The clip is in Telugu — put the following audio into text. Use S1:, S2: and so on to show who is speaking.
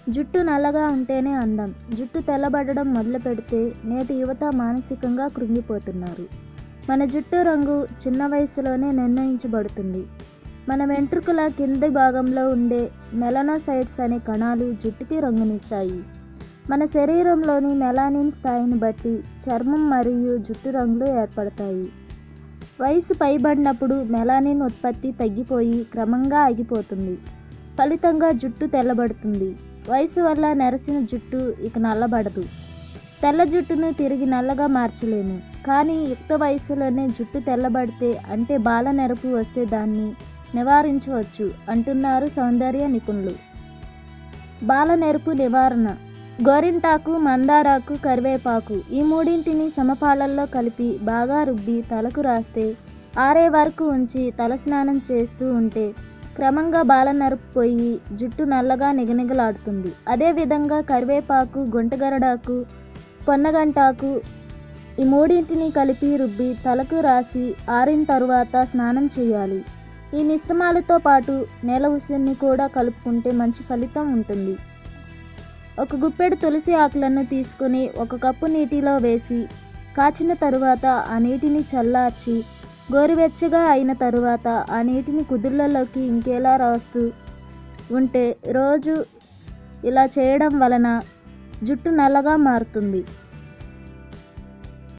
S1: జుట్టు నల్లగా ఉంటేనే అందం జుట్టు తెల్లబడడం మొదలు పెడితే నేటి యువత మానసికంగా కృంగిపోతున్నారు మన జుట్టు రంగు చిన్న వయసులోనే నిర్ణయించబడుతుంది మన వెంట్రుకల కింది భాగంలో ఉండే మెలనోసైట్స్ అనే కణాలు జుట్టుకి రంగునిస్తాయి మన శరీరంలోని మెలానిన్ స్థాయిని బట్టి చర్మం మరియు జుట్టు రంగులు ఏర్పడతాయి వయసు పైబడినప్పుడు మెలానిన్ ఉత్పత్తి తగ్గిపోయి క్రమంగా ఆగిపోతుంది ఫలితంగా జుట్టు తెల్లబడుతుంది వయసు వల్ల నెరసిన జుట్టు ఇక నల్లబడదు తెల్ల జుట్టును తిరిగి నల్లగా మార్చలేము కానీ యుక్త వయసులోనే జుట్టు తెల్లబడితే అంటే బాల నెరపు వస్తే దాన్ని నివారించవచ్చు అంటున్నారు సౌందర్య నిపుణులు బాల నెరుపు నివారణ గోరింటాకు మందారాకు కరివేపాకు ఈ మూడింటిని సమపాలల్లో కలిపి బాగా రుబ్బి తలకు రాస్తే ఆరే వరకు ఉంచి తలస్నానం చేస్తూ ఉంటే క్రమంగా బాల నరుపు పోయి జుట్టు నల్లగా నిగనిగలాడుతుంది అదేవిధంగా కరివేపాకు గుంటగరడాకు పొన్నగంటాకు ఈ మూడింటిని కలిపి రుబ్బి తలకు రాసి ఆరిన తరువాత స్నానం చేయాలి ఈ మిశ్రమాలతో పాటు నేల ఉసిరిని కూడా కలుపుకుంటే మంచి ఫలితం ఉంటుంది ఒక గుప్పెడు తులసి ఆకులను తీసుకుని ఒక కప్పు నీటిలో వేసి కాచిన తరువాత ఆ నీటిని చల్లార్చి గోరువెచ్చగా అయిన తరువాత ఆ నీటిని కుదుళ్లలోకి ఇంకేలా రాస్తూ ఉంటే రోజు ఇలా చేయడం వలన జుట్టు నల్లగా మారుతుంది